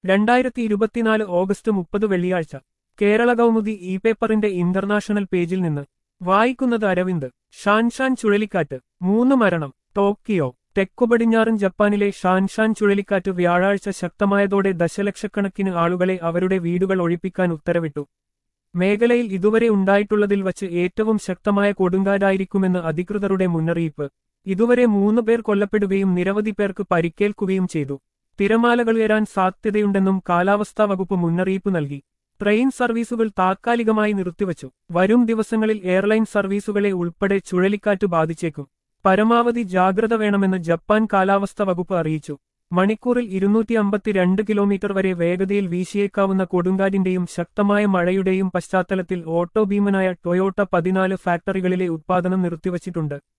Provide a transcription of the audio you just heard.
രണ്ടായിരത്തി ഇരുപത്തിനാല് ഓഗസ്റ്റ് മുപ്പത് വെള്ളിയാഴ്ച കേരള കൗമുദി ഇ പേപ്പറിന്റെ ഇന്റർനാഷണൽ പേജിൽ നിന്ന് വായിക്കുന്നത് അരവിന്ദ് ഷാൻഷാൻ ചുഴലിക്കാറ്റ് മൂന്ന് മരണം ടോക്കിയോ തെക്കുപടിഞ്ഞാറൻ ജപ്പാനിലെ ഷാൻഷാൻ ചുഴലിക്കാറ്റ് വ്യാഴാഴ്ച ശക്തമായതോടെ ദശലക്ഷക്കണക്കിന് ആളുകളെ അവരുടെ വീടുകൾ ഒഴിപ്പിക്കാൻ ഉത്തരവിട്ടു മേഖലയിൽ ഇതുവരെ ഉണ്ടായിട്ടുള്ളതിൽ വച്ച് ഏറ്റവും ശക്തമായ കൊടുങ്കാറ്റായിരിക്കുമെന്ന് അധികൃതരുടെ മുന്നറിയിപ്പ് ഇതുവരെ മൂന്ന് പേർ കൊല്ലപ്പെടുകയും നിരവധി പേർക്ക് പരിക്കേൽക്കുകയും ചെയ്തു തിരമാലകൾ ഉയരാൻ സാധ്യതയുണ്ടെന്നും കാലാവസ്ഥാ വകുപ്പ് മുന്നറിയിപ്പ് നൽകി ട്രെയിൻ സർവീസുകൾ താത്കാലികമായി നിർത്തിവച്ചു വരും ദിവസങ്ങളിൽ എയർലൈൻ സർവീസുകളെ ഉൾപ്പെടെ ചുഴലിക്കാറ്റ് ബാധിച്ചേക്കും പരമാവധി ജാഗ്രത വേണമെന്ന് ജപ്പാൻ കാലാവസ്ഥാ വകുപ്പ് അറിയിച്ചു മണിക്കൂറിൽ ഇരുന്നൂറ്റി അമ്പത്തിരണ്ട് കിലോമീറ്റർ വരെ വേഗതയിൽ വീശിയേക്കാവുന്ന കൊടുങ്കാറ്റിന്റെയും ശക്തമായ മഴയുടെയും പശ്ചാത്തലത്തിൽ ഓട്ടോ ഭീമനായ ടൊയോട്ട പതിനാല് ഫാക്ടറികളിലെ ഉത്പാദനം നിർത്തിവച്ചിട്ടുണ്ട്